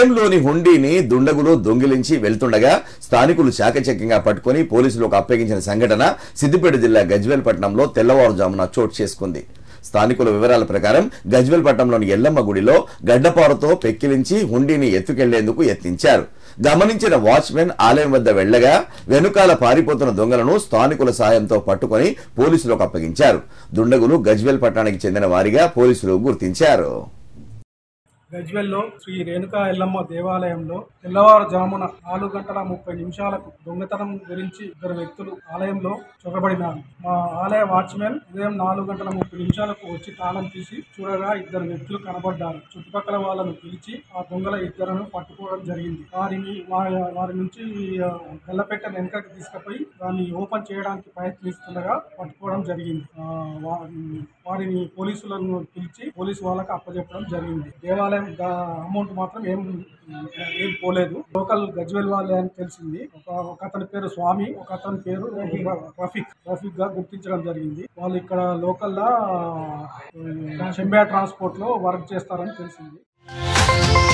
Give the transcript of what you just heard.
ఆలయంలోని హుండీని దుండగులు దొంగిలించి వెళ్తుండగా స్థానికులు చాకచక్యంగా పట్టుకొని పోలీసులకు అప్పగించిన సంఘటన సిద్దిపేట జిల్లా గజ్వేల్ పట్టణంలో తెల్లవారుజామున చోటు చేసుకుంది స్థానికుల వివరాల ప్రకారం గజ్వేల్ పట్టణంలోని ఎల్లమ్మ గుడిలో గడ్డపారతో పెక్కిలించి హుండీని ఎత్తుకెళ్లేందుకు యత్నించారు గమనించిన వాచ్మెన్ ఆలయం వద్ద వెళ్లగా వెనుకాల పారిపోతున్న దొంగలను స్థానికుల సాయంతో పట్టుకొని పోలీసులకు అప్పగించారు దుండగులు గజ్వేల్ పట్టణానికి చెందిన వారిగా పోలీసులు గుర్తించారు గజ్వెల్లో శ్రీ రేణుకా ఎల్లమ్మ దేవాలయంలో తెల్లవారుజామున నాలుగు గంటల ముప్పై నిమిషాలకు దొంగతనం గురించి ఇద్దరు వ్యక్తులు ఆలయంలో చొరబడినారు మా ఆలయ వాచ్మెన్ ఉదయం నాలుగు గంటల ముప్పై నిమిషాలకు వచ్చి తాళం తీసి చూడగా ఇద్దరు వ్యక్తులు కనబడ్డారు చుట్టుపక్కల వాళ్ళను పిలిచి ఆ దొంగల ఇద్దరును పట్టుకోవడం జరిగింది వారిని వా- వారి నుంచి ఆ, గల్లపెట్టెను వెనకకి తీసుకుపోయి దాన్ని ఓపెన్ చేయడానికి ప్రయత్నిస్తుండగా పట్టుకోవడం జరిగింది ఆ, వా- వారిని పోలీసులను పిలిచి పోలీసు వాళ్ళకి అప్పచెప్పడం జరిగింది దేవాలయం అమౌంట్ మాత్రం ఏం ఏం పోలేదు లోకల్ గజ్వెల్ వాళ్ళే అని తెలిసింది ఒక ఒక అతని పేరు స్వామి ఒక అతని పేరు రఫీక్ రఫీక్ గా గుర్తించడం జరిగింది వాళ్ళు ఇక్కడ లోకల్లా చెంబే ట్రాన్స్పోర్ట్ లో వర్క్ చేస్తారని తెలిసింది